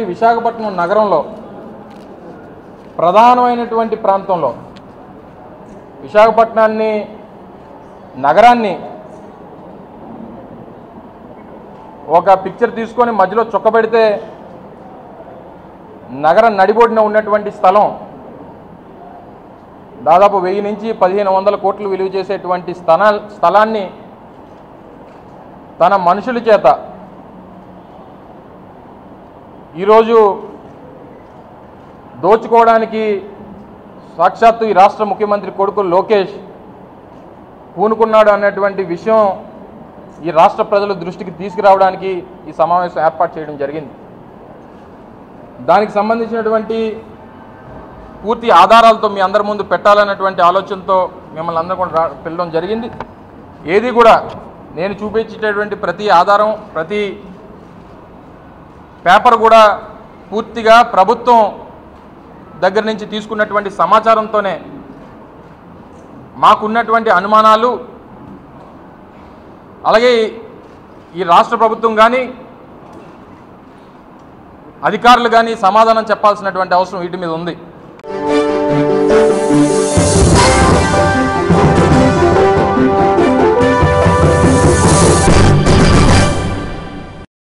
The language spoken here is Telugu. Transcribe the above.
విశాఖపట్నం నగరంలో ప్రధానమైనటువంటి ప్రాంతంలో విశాఖపట్నాన్ని నగరాన్ని ఒక పిక్చర్ తీసుకొని మధ్యలో చొక్కబెడితే నగరం నడిబొడిన ఉన్నటువంటి స్థలం దాదాపు వెయ్యి నుంచి పదిహేను వందల కోట్లు విలువ చేసేటువంటి స్థలా స్థలాన్ని తన మనుషుల చేత ఈరోజు దోచుకోవడానికి సాక్షాత్తు ఈ రాష్ట్ర ముఖ్యమంత్రి కొడుకు లోకేష్ పూనుకున్నాడు అన్నటువంటి విషయం ఈ రాష్ట్ర ప్రజల దృష్టికి తీసుకురావడానికి ఈ సమావేశం ఏర్పాటు చేయడం జరిగింది దానికి సంబంధించినటువంటి పూర్తి ఆధారాలతో మీ అందరి ముందు పెట్టాలన్నటువంటి ఆలోచనతో మిమ్మల్ని అందరూ కూడా రా- పిలవడం జరిగింది ఏది కూడా నేను చూపించేటటువంటి ప్రతి ఆధారం ప్రతి పేపర్ కూడా పూర్తిగా ప్రభుత్వం దగ్గర నుంచి తీసుకున్నటువంటి సమాచారంతోనే మాకున్నటువంటి అనుమానాలు అలాగే ఈ రాష్ట్ర ప్రభుత్వం కానీ అధికారులు కానీ సమాధానం చెప్పాల్సినటువంటి అవసరం వీటి మీద ఉంది